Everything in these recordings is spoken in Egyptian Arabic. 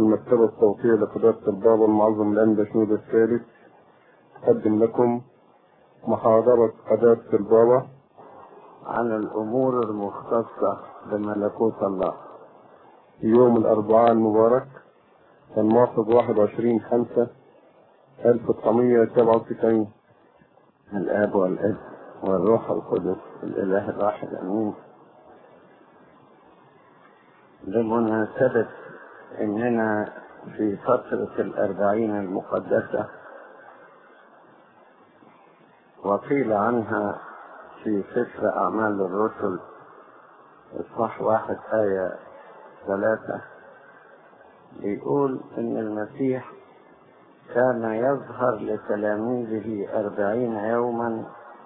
المكتبة الصوتية لقداسة البابا المعظم الأنبا شنود الثالث تقدم لكم محاضرة قداسة البابا عن الأمور المختصة بملكوت الله يوم الأربعاء المبارك الموافق 21 5 1997 الآب والابن والروح القدس الإله الواحد أمين بمناسبة إننا في فترة الأربعين المقدسة وقيل عنها في سفر أعمال الرسل إصحاح واحد آية ثلاثة بيقول إن المسيح كان يظهر لتلاميذه أربعين يوما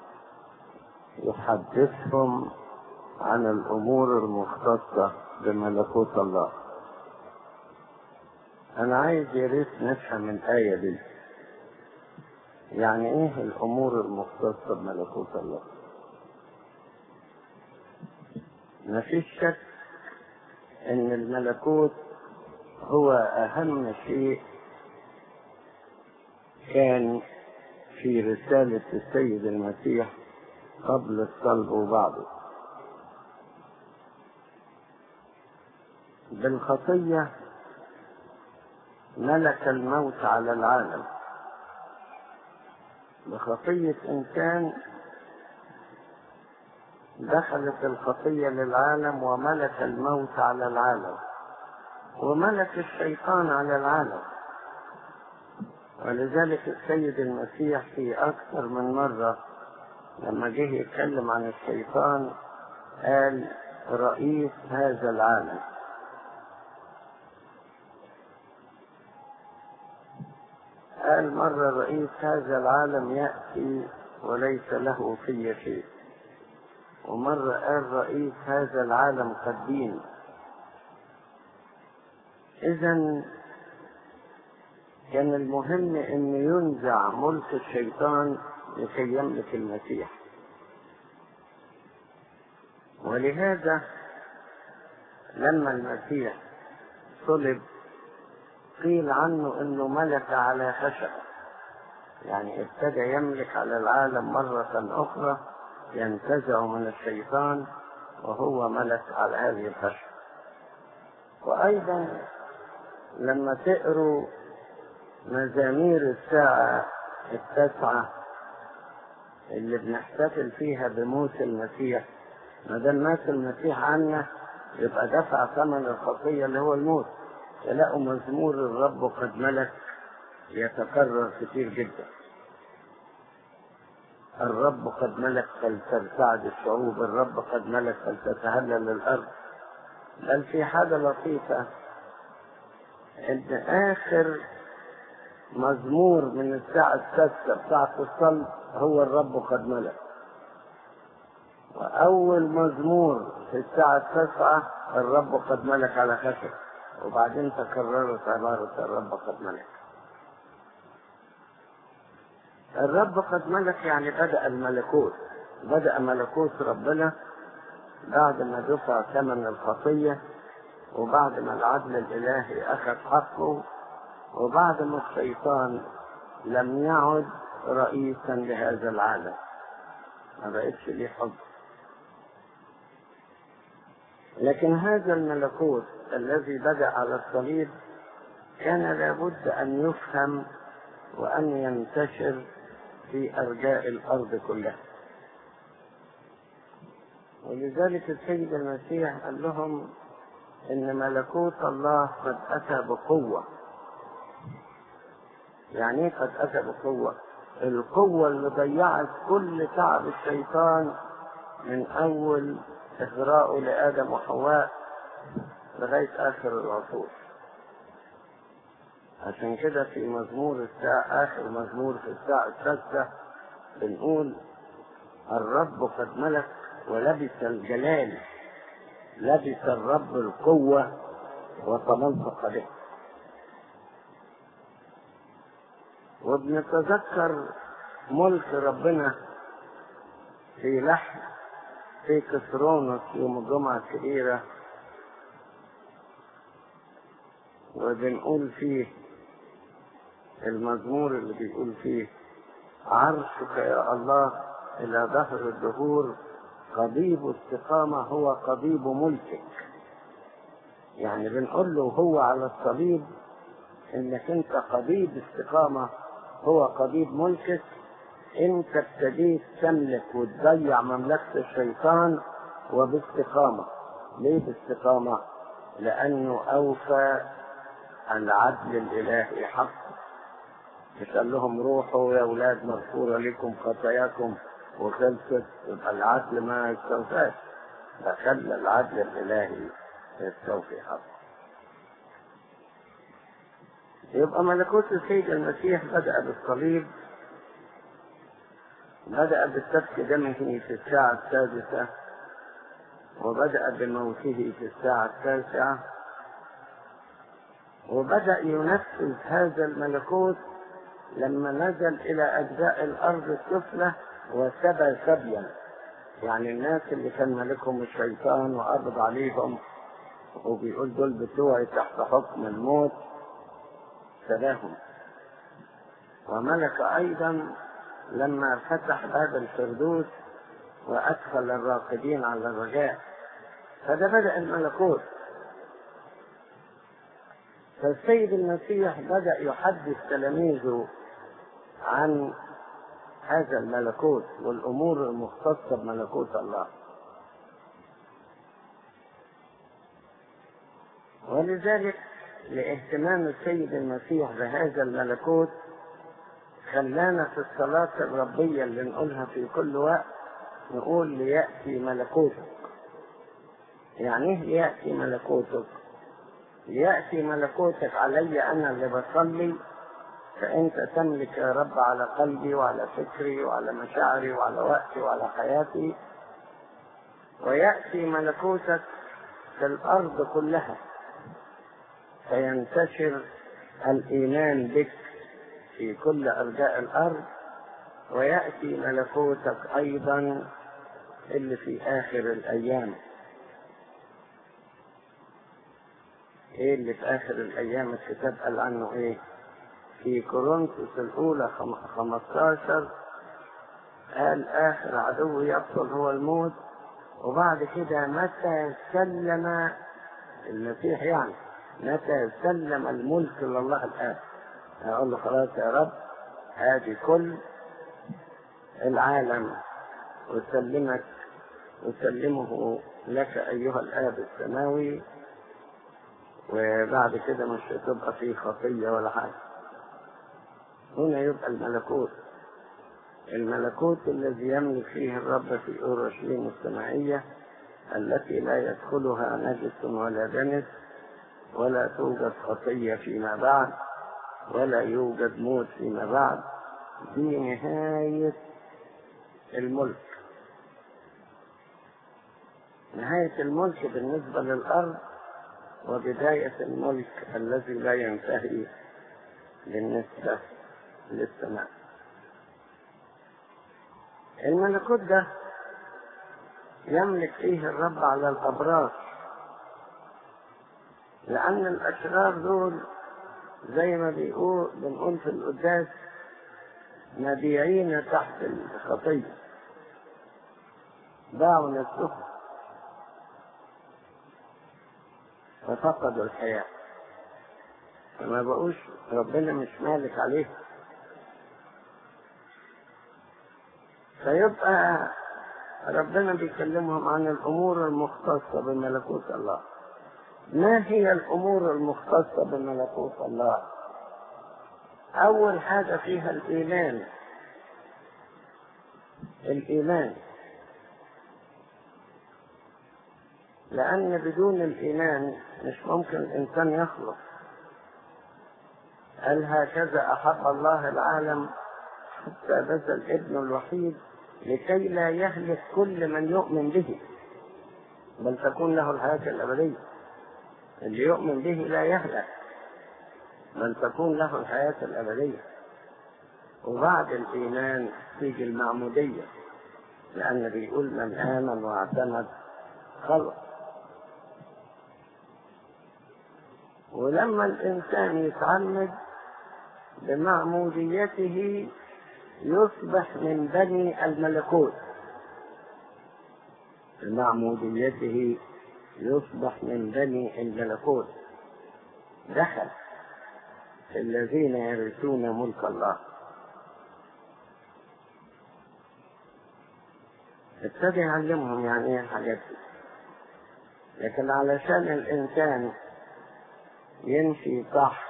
يحدثهم عن الأمور المختصة بملكوت الله أنا عايز يا ريت نفهم الآية دي يعني إيه الأمور المختصة بملكوت الله مفيش شك إن الملكوت هو أهم شيء كان في رسالة السيد المسيح قبل الصلب وبعده بالخطية ملك الموت على العالم بخطية إنسان دخلت الخطية للعالم وملك الموت على العالم وملك الشيطان على العالم ولذلك السيد المسيح في أكثر من مرة لما جه يتكلم عن الشيطان قال رئيس هذا العالم قال مرة رئيس هذا العالم يأتي وليس له في شيء ومرة قال رئيس هذا العالم قد دين إذا كان المهم أن ينزع ملك الشيطان لكي يملك المسيح ولهذا لما المسيح صلب قيل عنه انه ملك على خشب يعني ابتدى يملك على العالم مرة اخرى ينتزع من الشيطان وهو ملك على هذه الخشب وايضا لما تقروا مزامير الساعة التاسعة اللي بنحتفل فيها بموت المسيح ما دام مات المسيح عنا يبقى دفع ثمن الخطية اللي هو الموت تلاقوا مزمور الرب قد ملك يتكرر كتير جدا الرب قد ملك فلترتعد الشعوب الرب قد ملك فلتتهلل الأرض بل في حاجة لطيفة إن آخر مزمور من الساعة السادسة بتاعة الصلب هو الرب قد ملك وأول مزمور في الساعة التاسعة الرب قد ملك على خشب وبعدين تكررت عبارة الرب قد ملك الرب قد ملك يعني بدأ الملكوت بدأ ملكوت ربنا بعد ما دفع ثمن الخطية وبعد ما العدل الإلهي أخذ حقه وبعد ما الشيطان لم يعد رئيسا لهذا العالم ما بقتش ليه حب لكن هذا الملكوت الذي بدأ على الصليب كان لابد أن يفهم وأن ينتشر في أرجاء الأرض كلها ولذلك السيد المسيح قال لهم إن ملكوت الله قد أتى بقوة يعني ايه قد أتى بقوة؟ القوة اللي ضيعت كل تعب الشيطان من أول إغراءه لآدم وحواء لغاية آخر العصور عشان كده في مزمور الساعة آخر مزمور في الساعة السادسة بنقول الرب قد ملك ولبس الجلال لبس الرب القوة وتمنطق به وبنتذكر ملك ربنا في لحن في كسرونس يوم الجمعة الكبيرة وبنقول فيه المزمور اللي بيقول فيه عرشك يا الله إلى ظهر الدهور قضيب استقامة هو قضيب ملكك يعني بنقول له هو على الصليب انك انت قضيب استقامة هو قضيب ملكك انت ابتديت تملك وتضيع مملكة الشيطان وباستقامة ليه باستقامة لانه اوفى العدل الالهي حق مش قال لهم روحوا يا اولاد مغفورة لكم خطاياكم وخلصت يبقى العدل ما يستوفاش فخلى العدل الالهي يستوفي حقه يبقى ملكوت السيد المسيح بدأ بالصليب بدأ بالسفك دمه في الساعة السادسة وبدأ بموته في الساعة التاسعة وبدأ ينفذ هذا الملكوت لما نزل إلى أجزاء الأرض السفلى وسبى سبيا يعني الناس اللي كان ملكهم الشيطان وقبض عليهم وبيقول دول بتوعي تحت حكم الموت سباهم وملك أيضا لما فتح باب الفردوس وأدخل الراقدين على الرجاء فده بدأ الملكوت فالسيد المسيح بدأ يحدث تلاميذه عن هذا الملكوت والأمور المختصة بملكوت الله ولذلك لاهتمام السيد المسيح بهذا الملكوت خلانا في الصلاة الربية اللي نقولها في كل وقت نقول ليأتي ملكوتك يعني ايه ليأتي ملكوتك ليأتي ملكوتك علي أنا اللي بصلي فأنت تملك يا رب على قلبي وعلى فكري وعلى مشاعري وعلى وقتي وعلى حياتي ويأتي ملكوتك في الأرض كلها فينتشر الإيمان بك في كل أرجاء الأرض ويأتي ملكوتك أيضا اللي في آخر الأيام إيه اللي في آخر الأيام الكتاب قال عنه إيه في كورنثوس الأولى 15 قال آخر عدو يبطل هو الموت وبعد كده متى سلم المسيح يعني متى سلم الملك لله الآن أقول له خلاص يا رب هذه كل العالم وسلمك وسلمه لك أيها الآب السماوي وبعد كده مش هتبقى فيه خطية ولا حاجة هنا يبقى الملكوت الملكوت الذي يملك فيه الرب في أورشليم السمائية التي لا يدخلها نجس ولا دنس ولا توجد خطية فيما بعد ولا يوجد موت فيما بعد دي نهاية الملك نهاية الملك بالنسبة للأرض وبداية الملك الذي لا ينتهي بالنسبة للسماء الملكوت ده يملك فيه الرب على الأبرار لأن الأشرار دول زي ما بيقول بنقول في القداس مبيعين تحت الخطية باعوا نفسهم ففقدوا الحياة فما بقوش ربنا مش مالك عليه فيبقى ربنا بيكلمهم عن الأمور المختصة بملكوت الله ما هي الأمور المختصة بملكوت الله أول حاجة فيها الإيمان الإيمان لأن بدون الإيمان مش ممكن الإنسان يخلص قال هكذا أحب الله العالم حتى بذل ابنه الوحيد لكي لا يهلك كل من يؤمن به بل تكون له الحياة الأبدية اللي يؤمن به لا يهلك بل تكون له الحياة الأبدية وبعد الإيمان تيجي المعمودية لأن بيقول من آمن واعتمد خلص ولما الإنسان يتعمد بمعموديته يصبح من بني الملكوت بمعموديته يصبح من بني الملكوت دخل في الذين يرثون ملك الله ابتدى يعلمهم يعني ايه الحاجات دي لكن علشان الانسان يمشي صح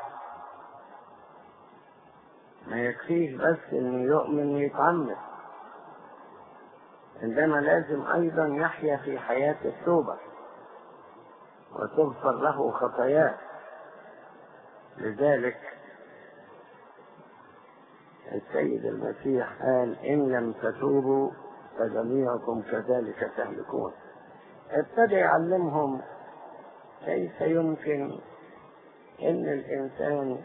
ما يكفيش بس انه يؤمن ويتعمد عندما لازم ايضا يحيا في حياة التوبة وتغفر له خطاياه لذلك السيد المسيح قال ان لم تتوبوا فجميعكم كذلك تهلكون ابتدى يعلمهم كيف يمكن ان الانسان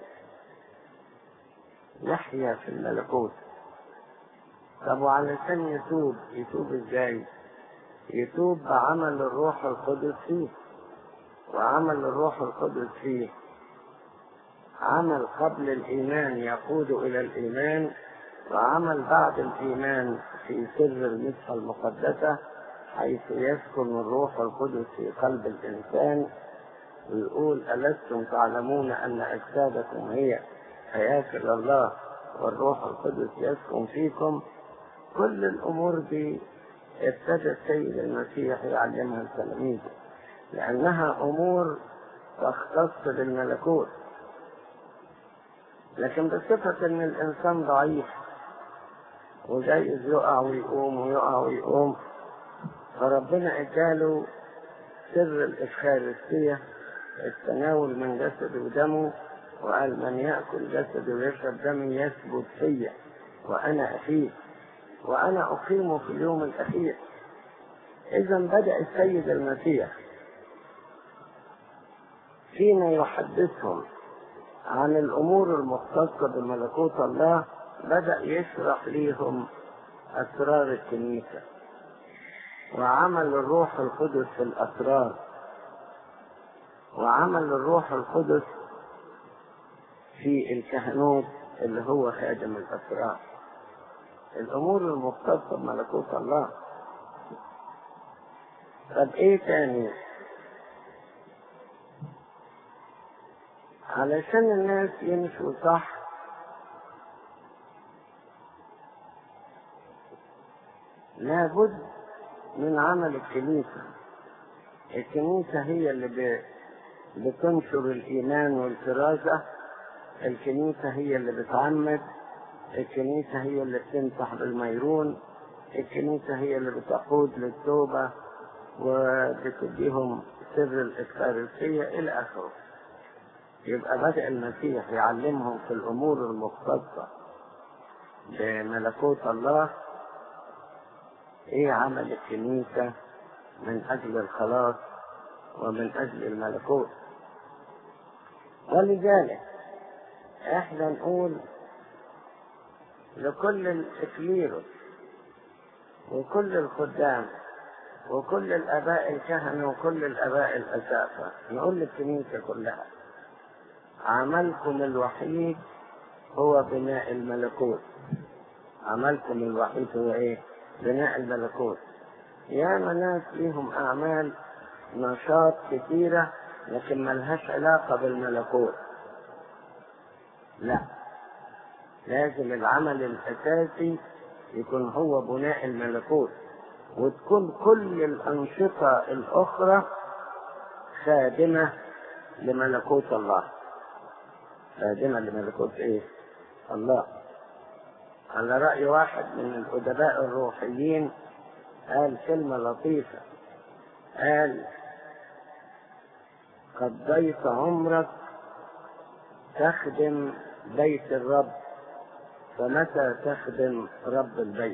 يحيا في الملكوت طب وعلشان يتوب يتوب ازاي يتوب بعمل الروح القدس فيه وعمل الروح القدس فيه عمل قبل الايمان يقود الى الايمان وعمل بعد الايمان في سر المسحه المقدسه حيث يسكن الروح القدس في قلب الانسان ويقول ألستم تعلمون أن أجسادكم هي هياكل الله والروح القدس يسكن فيكم كل الأمور دي ابتدى السيد المسيح يعلمها التلاميذ لأنها أمور تختص بالملكوت لكن بصفة إن الإنسان ضعيف وجايز يقع ويقوم ويقع ويقوم فربنا اداله سر الإفخارستية التناول من جسده ودمه وقال من يأكل جسدي ويشرب دمي يثبت فيا وأنا أفيد وأنا أقيمه في اليوم الأخير إذا بدأ السيد المسيح فيما يحدثهم عن الأمور المختصة بملكوت الله بدأ يشرح ليهم أسرار الكنيسة وعمل الروح القدس في الأسرار وعمل الروح القدس في الكهنوت اللي هو خادم الأسرار الأمور المختصة بملكوت الله طب إيه تاني علشان الناس يمشوا صح لابد من عمل الكنيسة الكنيسة هي اللي ب... بتنشر الإيمان والكرازة الكنيسة هي اللي بتعمد الكنيسة هي اللي بتمسح بالميرون الكنيسة هي اللي بتقود للتوبة وبتديهم سر الإفكارسية إلى آخره يبقى بدأ المسيح يعلمهم في الأمور المختصة بملكوت الله إيه عمل الكنيسة من أجل الخلاص ومن أجل الملكوت ولذلك احنا نقول لكل الإكليروس وكل الخدام وكل الآباء الكهنة وكل الآباء الأسافة نقول للكنيسة كلها عملكم الوحيد هو بناء الملكوت عملكم الوحيد هو ايه بناء الملكوت يا ناس ليهم أعمال نشاط كثيرة لكن ملهاش علاقة بالملكوت لا لازم العمل الأساسي يكون هو بناء الملكوت وتكون كل الأنشطة الأخرى خادمة لملكوت الله خادمة لملكوت إيه؟ الله على رأي واحد من الأدباء الروحيين قال كلمة لطيفة قال قضيت عمرك تخدم بيت الرب فمتى تخدم رب البيت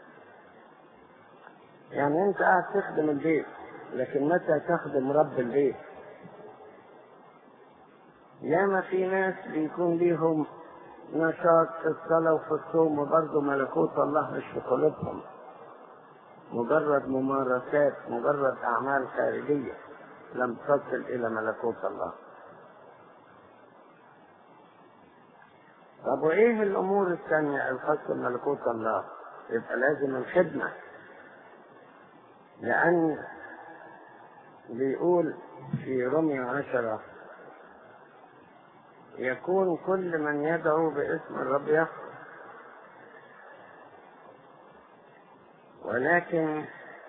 يعني انت قاعد تخدم البيت لكن متى تخدم رب البيت ياما في ناس بيكون ليهم نشاط في الصلاة وفي الصوم وبرضه ملكوت الله مش في قلوبهم مجرد ممارسات مجرد أعمال خارجية لم تصل إلى ملكوت الله طب وايه الامور الثانية الخاصة بملكوت الله يبقى لازم الخدمة لان بيقول في رمي عشرة يكون كل من يدعو باسم الرب يخرج ولكن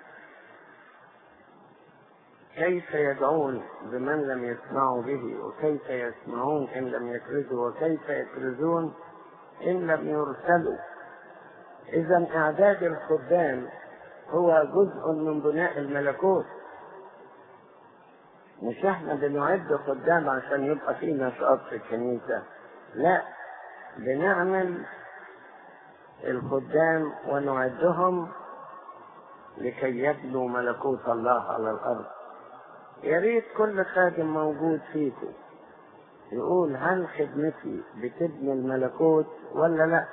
كيف يدعون بمن لم يسمعوا به وكيف يسمعون إن لم يكرزوا وكيف يكرزون إن لم يرسلوا إذا إعداد الخدام هو جزء من بناء الملكوت مش احنا بنعد خدام عشان يبقى في نشاط في الكنيسة لا بنعمل الخدام ونعدهم لكي يبنوا ملكوت الله على الأرض يا ريت كل خادم موجود فيكم يقول هل خدمتي بتبني الملكوت ولا لا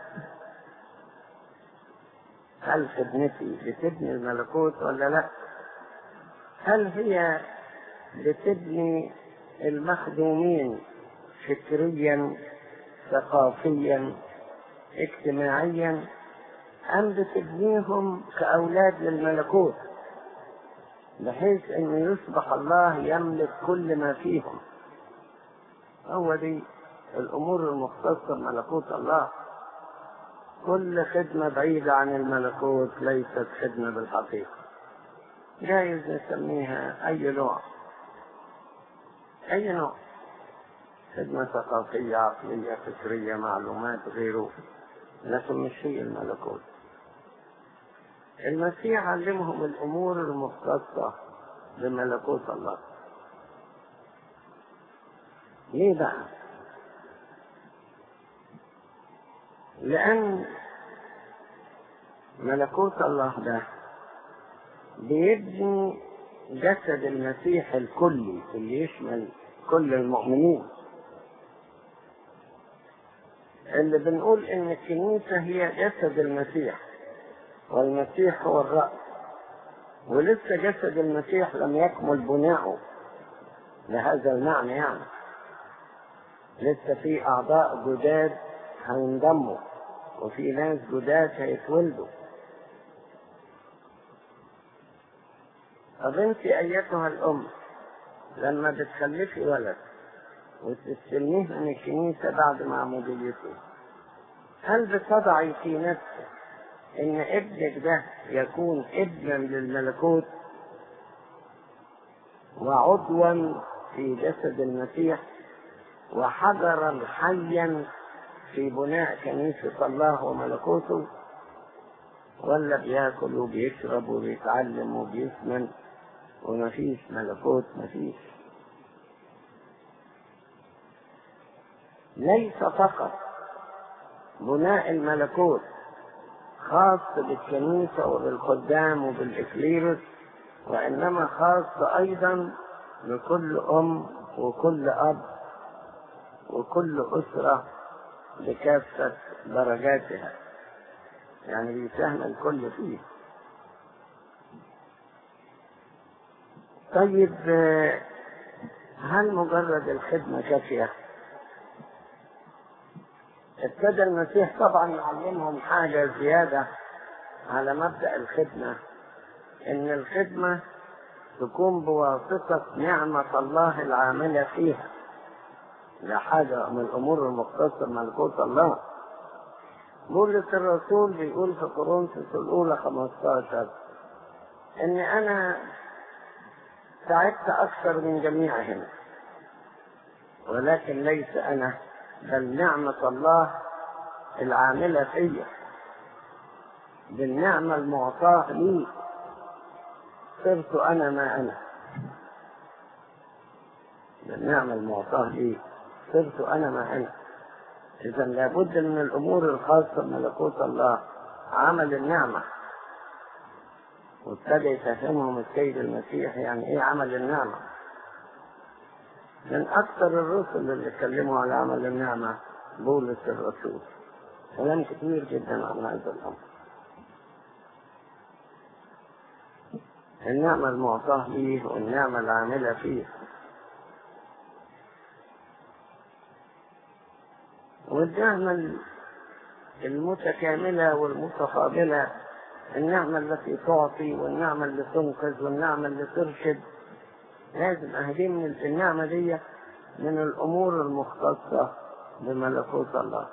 هل خدمتي بتبني الملكوت ولا لا هل هي بتبني المخدومين فكريا ثقافيا اجتماعيا أم بتبنيهم كأولاد للملكوت بحيث أن يصبح الله يملك كل ما فيهم هو دي الأمور المختصة بملكوت الله كل خدمة بعيدة عن الملكوت ليست خدمة بالحقيقة جايز نسميها أي نوع أي نوع خدمة ثقافية عقلية فكرية معلومات غيره لكن مش هي الملكوت المسيح علمهم الأمور المختصة بملكوت الله ليه بقى؟ لأن ملكوت الله ده بيبني جسد المسيح الكلي اللي يشمل كل المؤمنين اللي بنقول ان الكنيسة هي جسد المسيح والمسيح هو الرأس ولسه جسد المسيح لم يكمل بناؤه لهذا المعنى يعني لسه في أعضاء جداد هينضموا وفي ناس جداد هيتولدوا طب انت ايتها الام لما بتخلفي ولد وتستلميه من الكنيسة بعد معموديته هل بتضعي في نفسك ان ابنك ده يكون ابنا للملكوت وعضوا في جسد المسيح وحجرا حيا في بناء كنيسة الله وملكوته ولا بياكل وبيشرب وبيتعلم وبيسمن ومفيش ملكوت مفيش ليس فقط بناء الملكوت خاص بالكنيسة وبالخدام وبالإكليروس وإنما خاص أيضا بكل أم وكل أب وكل أسرة بكافة درجاتها يعني بيساهم الكل فيه طيب هل مجرد الخدمة كافية؟ ابتدى المسيح طبعا يعلمهم حاجة زيادة على مبدأ الخدمة إن الخدمة تكون بواسطة نعمة الله العاملة فيها ده حاجة من الأمور المختصة بملكوت الله بولس الرسول بيقول في كورنثوس الأولى 15 إن أنا تعبت أكثر من جميعهم ولكن ليس أنا بل نعمة الله العاملة فيا بالنعمة المعطاة لي صرت أنا ما أنا بالنعمة المعطاة لي صرت أنا ما أنا إذا لابد من الأمور الخاصة بملكوت الله عمل النعمة وابتدى يفهمهم السيد المسيح يعني إيه عمل النعمة من أكثر الرسل اللي اتكلموا على عمل النعمة بولس الرسول كلام كثير جدا عن هذا الأمر النعمة المعطاة ليه والنعمة العاملة فيه والنعمة المتكاملة والمتقابلة النعمة التي تعطي والنعمة اللي تنقذ والنعمة اللي ترشد لازم أهدي من النعمة دي من الأمور المختصة بملكوت الله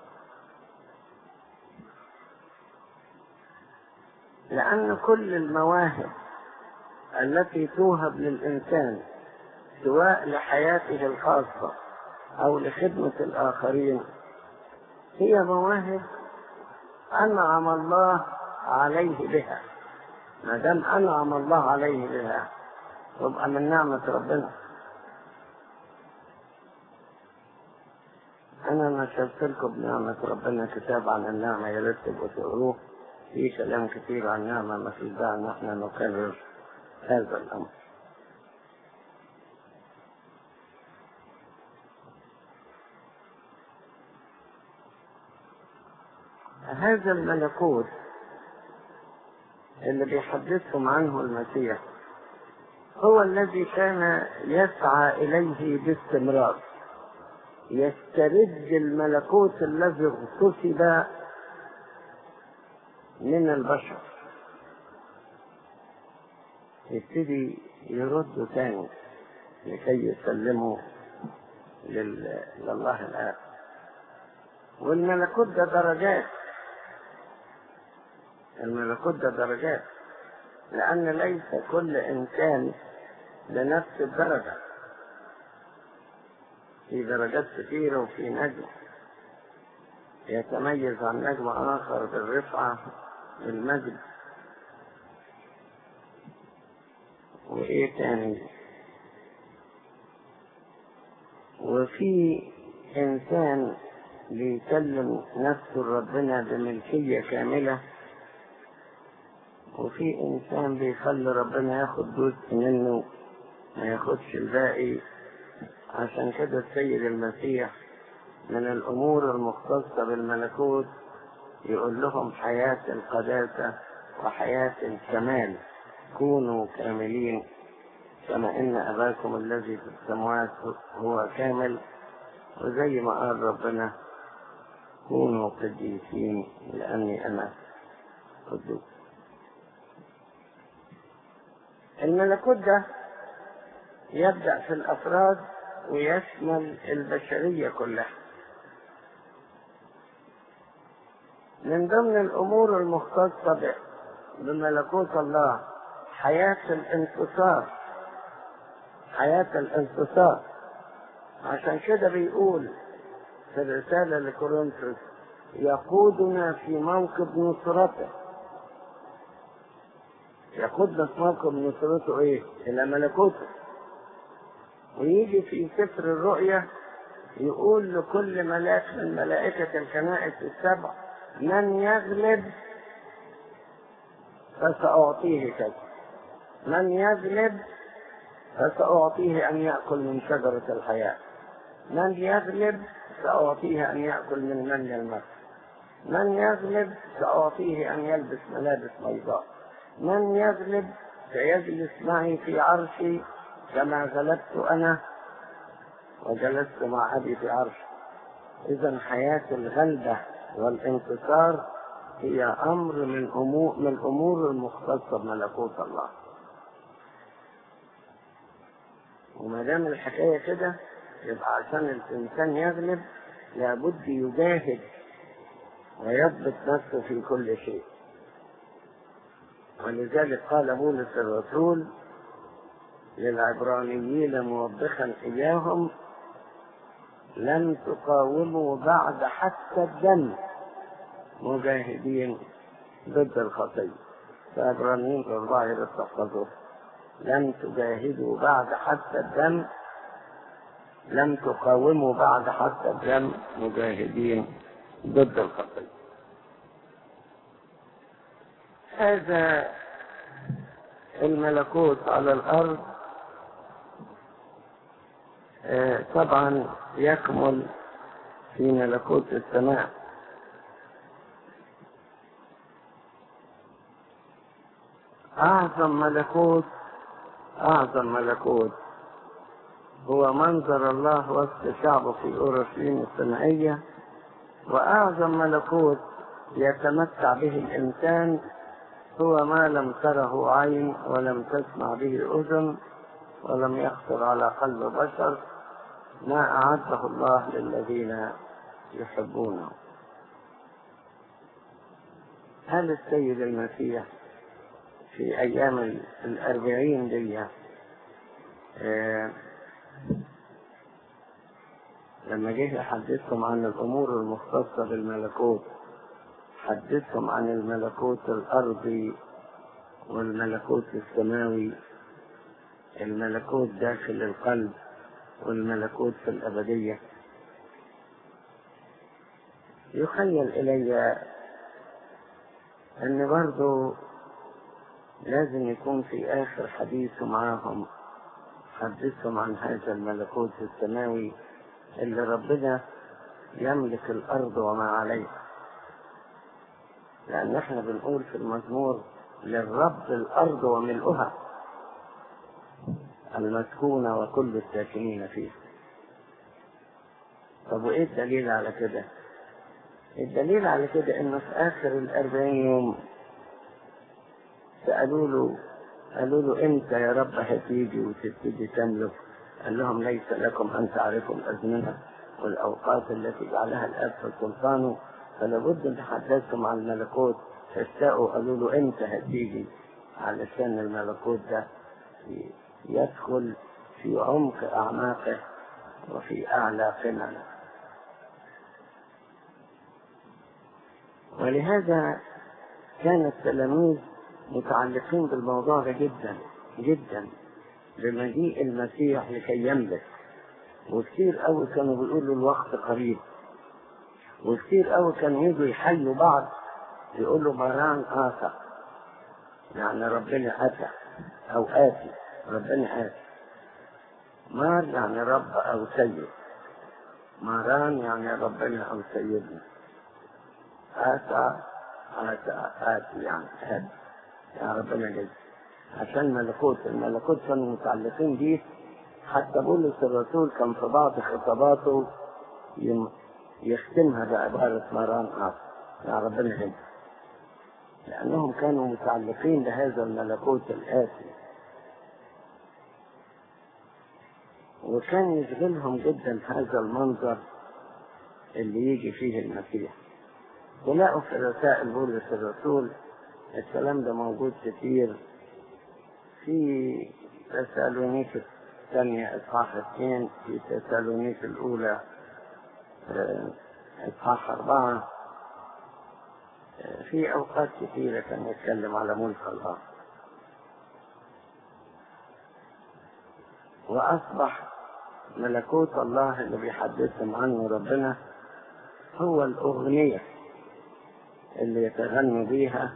لأن كل المواهب التي توهب للإنسان سواء لحياته الخاصة أو لخدمة الآخرين هي مواهب أنعم الله عليه بها ما دام أنعم الله عليه بها تبقى من نعمة ربنا أنا نشرت لكم بنعمة ربنا كتاب عن النعمة يا ريت تبقوا تقروه في كلام كتير عن النعمة ما في داعي إن احنا نكرر هذا الأمر هذا الملكوت اللي بيحدثهم عنه المسيح هو الذي كان يسعى إليه باستمرار يسترد الملكوت الذي اغتصب من البشر يبتدي يرد تاني لكي يسلمه لل... لله الآب والملكوت ده درجات الملكوت ده درجات لأن ليس كل إنسان لنفس الدرجة في درجات كثيرة وفي نجم يتميز عن نجم آخر بالرفعة بالمجد وإيه تاني وفي إنسان بيسلم نفسه لربنا بملكية كاملة وفي إنسان بيخلي ربنا ياخد جزء منه ما ياخدش الباقي عشان كده السيد المسيح من الأمور المختصة بالملكوت يقول لهم حياة القداسة وحياة الكمال كونوا كاملين كما إن أباكم الذي في السماوات هو كامل وزي ما قال ربنا كونوا قديسين لأني أنا قدوس الملكوت ده يبدأ في الأفراد ويشمل البشرية كلها من ضمن الأمور المختصة بملكوت الله حياة الانتصار حياة الانتصار عشان كده بيقول في الرسالة لكورنثوس يقودنا في موكب نصرته يقودنا في موكب نصرته ايه؟ إلى ملكوته ويجي في سفر الرؤيا يقول لكل ملاك من ملائكة الكنائس السبع من يغلب فسأعطيه كذا من يغلب فسأعطيه أن يأكل من شجرة الحياة من يغلب سأعطيه أن يأكل من من المسك من يغلب سأعطيه أن يلبس ملابس بيضاء من يغلب سيجلس معي في عرشي كما غلبت أنا وجلست مع أبي في عرش إذا حياة الغلبة والانتصار هي أمر من أمور من الأمور المختصة بملكوت الله وما دام الحكاية كده يبقى عشان الإنسان يغلب لابد يجاهد ويضبط نفسه في كل شيء ولذلك قال بولس الرسول للعبرانيين موبخا إياهم لن تقاوموا بعد حتى الدم مجاهدين ضد الخطية فعبرانيين الظاهر تحفظوه لن تجاهدوا بعد حتى الدم لم تقاوموا بعد حتى الدم مجاهدين ضد الخطية هذا الملكوت على الأرض طبعا يكمل في ملكوت السماء أعظم ملكوت أعظم ملكوت هو منظر الله وسط شعبه في أورشليم السمائية وأعظم ملكوت يتمتع به الإنسان هو ما لم تره عين ولم تسمع به أذن ولم يخطر على قلب بشر ما أعده الله للذين يحبونه هل السيد المسيح في أيام الأربعين دي آه لما جه يحدثكم عن الأمور المختصة بالملكوت حدثكم عن الملكوت الأرضي والملكوت السماوي الملكوت داخل القلب والملكوت في الأبدية يخيل إلي أن برضو لازم يكون في آخر حديثه معاهم حدثهم عن هذا الملكوت السماوي اللي ربنا يملك الأرض وما عليها لأن احنا بنقول في المزمور للرب الأرض وملؤها المسكونة وكل الساكنين فيها طب وإيه الدليل على كده؟ الدليل على كده إنه في آخر الأربعين يوم سألوا له قالوا له إمتى يا رب هتيجي وتبتدي تملك؟ قال لهم ليس لكم أن تعرفوا الأزمنة والأوقات التي جعلها الآب في سلطانه فلابد أن تحدثتم عن الملكوت فاشتاقوا قالوا له إمتى هتيجي علشان الملكوت ده يدخل في عمق أعماقه وفي أعلى قممه ولهذا كان التلاميذ متعلقين بالموضوع ده جدا جدا بمجيء المسيح لكي يملك وكثير قوي كانوا بيقولوا الوقت قريب وكثير قوي كانوا يجوا يحيوا بعض يقولوا مران آتى يعني ربنا أتى أو آتي ربنا آتي مار يعني رب أو سيد ماران يعني ربنا أو سيدنا آتى آتى آتي يعني آتي يا ربنا جد عشان ملكوت الملكوت كانوا متعلقين بيه حتى بولس الرسول كان في بعض خطاباته يختمها بعبارة مران آخر يا ربنا جد لأنهم كانوا متعلقين بهذا الملكوت الآتي وكان يشغلهم جدا هذا المنظر اللي يجي فيه المسيح تلاقوا في رسائل بولس الرسول الكلام ده موجود كتير في تسالونيك الثانية إصحاح اثنين في تسالونيك الأولى إصحاح أربعة في أوقات كثيرة كان يتكلم على ملك الله وأصبح ملكوت الله اللي بيحدثهم عنه ربنا هو الأغنية اللي يتغنوا بيها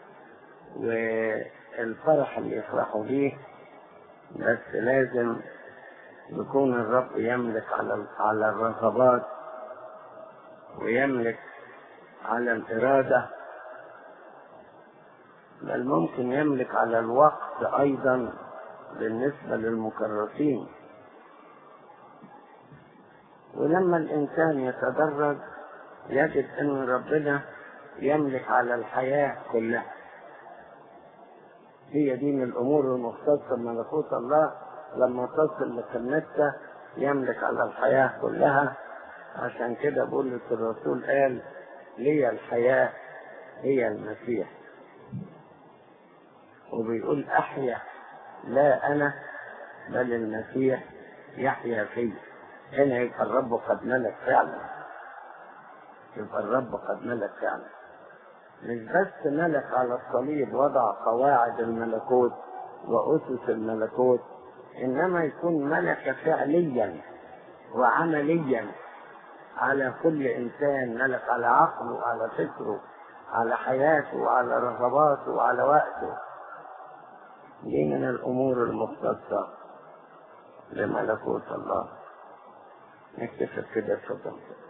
والفرح اللي يفرحوا بيه بس لازم يكون الرب يملك على على الرغبات ويملك على الإرادة بل ممكن يملك على الوقت أيضا بالنسبة للمكرسين ولما الإنسان يتدرج يجد أن ربنا يملك على الحياة كلها هي دي من الأمور المختصة بملكوت الله لما تصل لقمتها يملك على الحياة كلها عشان كده بولس الرسول قال لي الحياة هي المسيح وبيقول أحيا لا أنا بل المسيح يحيا في هنا يبقى الرب قد ملك فعلا يبقى الرب قد ملك فعلا مش بس ملك على الصليب وضع قواعد الملكوت وأسس الملكوت إنما يكون ملك فعليا وعمليا على كل إنسان ملك على عقله وعلى فكره على حياته وعلى رغباته وعلى وقته دي من الأمور المختصة لملكوت الله نكتفي كده اتفضل